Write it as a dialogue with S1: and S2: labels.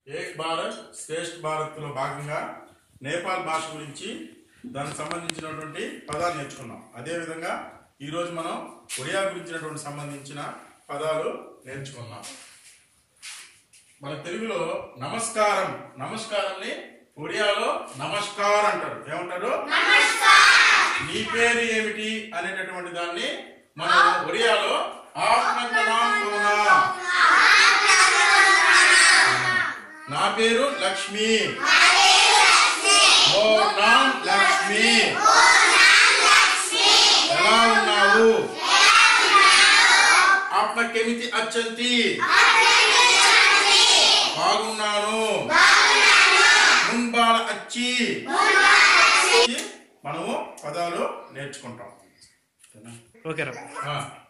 S1: ఏక్ భారత్ శ్రేష్ఠ భారత్ లో భాగంగా నేపాల్ భాష గురించి దానికి సంబంధించినటువంటి పదాలు నేర్చుకున్నాం అదేవిధంగా ఈరోజు మనం ఒడియా గురించినటువంటి సంబంధించిన పదాలు నేర్చుకున్నాం మన తెలుగులో నమస్కారం నమస్కారాన్ని ఒడియాలో నమస్కార్ అంటారు ఏమంటారు నీ పేరు ఏమిటి అనేటటువంటి దాన్ని మనం ఒడియాలో ఆత్మకనాం కోనా నా పేరు లక్ష్మి ఓ నామ్ లక్ష్మి ఎలా ఉన్నావు ఆత్మకెమితి అచ్చంతి బాగున్నాను ముంబాల అచ్చి మనము పదాలు నేర్చుకుంటాం
S2: ఓకే రా
S1: ఆ.